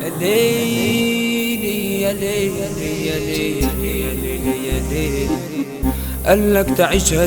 ليلي يا ليلي يا ليلي يا ليلي يا ليلي قالك تعيشها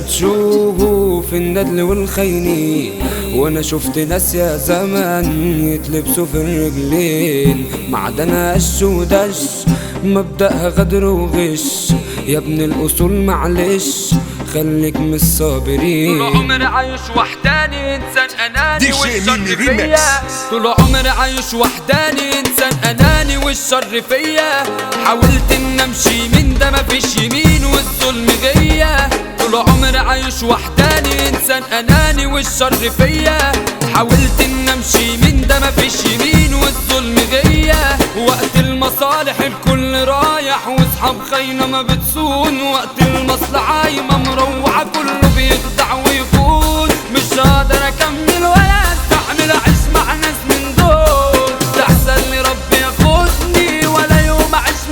تشوف الندل والخيني وانا شفت ناس يا زمان يتلبسوا في الرجلين معدنها قش ودش مبدأها غدر وغش يا ابن الاصول معلش خليك من الصابرين طول عمري عايش وحداني انسان اناني دي شيء والشر ميمي فيا ريميكس. طول عمري عايش وحداني انسان اناني والشر فيا حاولت ان امشي من ده مفيش يمين والظلم غيا طول عمري عايش وحداني انسان اناني والشر فيا حاولت ان امشي من ده مفيش يمين والظلم غيا وقت المصالح الكل رايح واصحاب خاينه ما بتصون وقت المصلحه قايمه مروعه كله بيخدع ويخون مش قادر اكمل ولا استحمل اعيش مع ناس من دول تحسن لي ربي ياخدني ولا يوم اعيش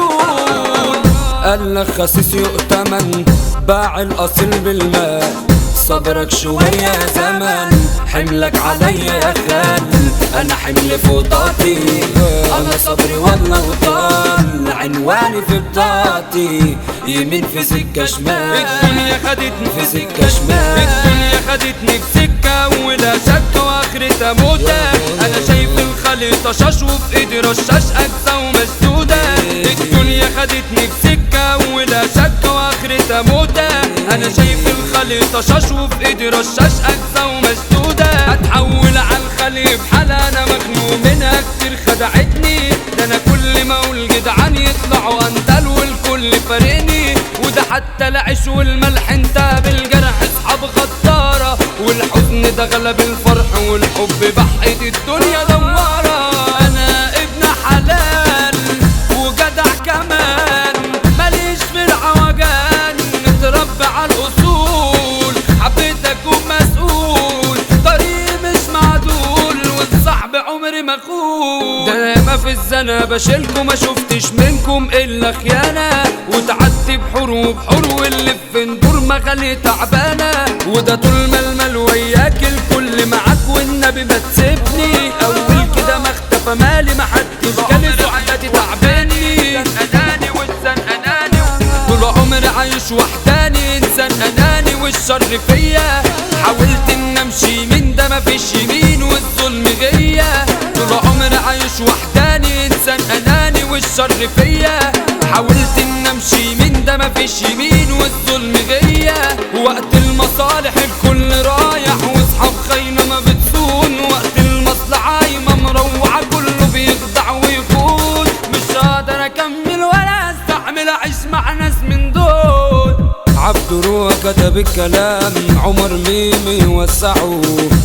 مذلول قالك خسيس يؤتمن باع الاصيل بالمال صبرك شوية يا زمن حملك عليا يا خال انا حمل فوطاتي انا صبري والله وطال عنواني في بطاقتي يمين في سكة شمال الدنيا خدتني في سكة شمال الدنيا خدتني في سكة ولا شك واخرتها موتة انا شايف الخليطة شاش وفي ايدي رشاش اجزا ومسدودة الدنيا خدتني في سكة ولا شك واخرتها موتة انا شايف الخليطة شاش وفي ايدي رشاش اجزا ومسدودة هتحول على الخليب حالة انا مخنوق منها كتير خدعتني ده انا كل ما اقول جدعان يطلعوا انتل والكل فارقني وده حتى العيش والملح انت بالجرح اصحاب غدارة والحزن ده غلب الفرح والحب بحقت الدنيا دوارة انا ابن حلال وجدع كمان ماليش في العوجان متربى على الاصول حبيت اكون مسؤول طريقي مش معدول والصعب عمري ما اخون ده ما في الزنا بشيلكم ما شفتش منكم الا خيانه وتعدي بحور وبحور واللي في ندور مغالي تعبانه وده طول ما المال وياك الكل معاك والنبي ما تسيبني اول كده ما اختفى مالي ما حدش جالي صحبتي تعباني اناني والزن اناني طول عمري عايش وحداني انسان اناني والشر فيا حاولت ان امشي من ده مفيش يمين والظلم غيا طول عمري عايش وحداني انسان اناني والشر فيا حاولت ان امشي من ده مفيش يمين والظلم غيا وقت المصالح الكل رايح واصحاب خاينه ما بتصون وقت المصلحه قايمه مروعه كله بيخدع ويخون مش قادر اكمل ولا استحمل اعيش مع ناس من دول عبد روح كتب الكلام عمر ميمي وسعه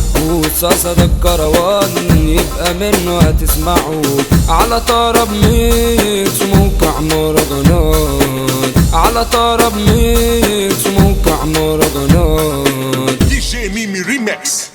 وصاصة ده الكروان يبقى منه هتسمعه على طرب ميكس موقع مهرجانات على طرب ميكس موقع مهرجانات DJ Mimi Remix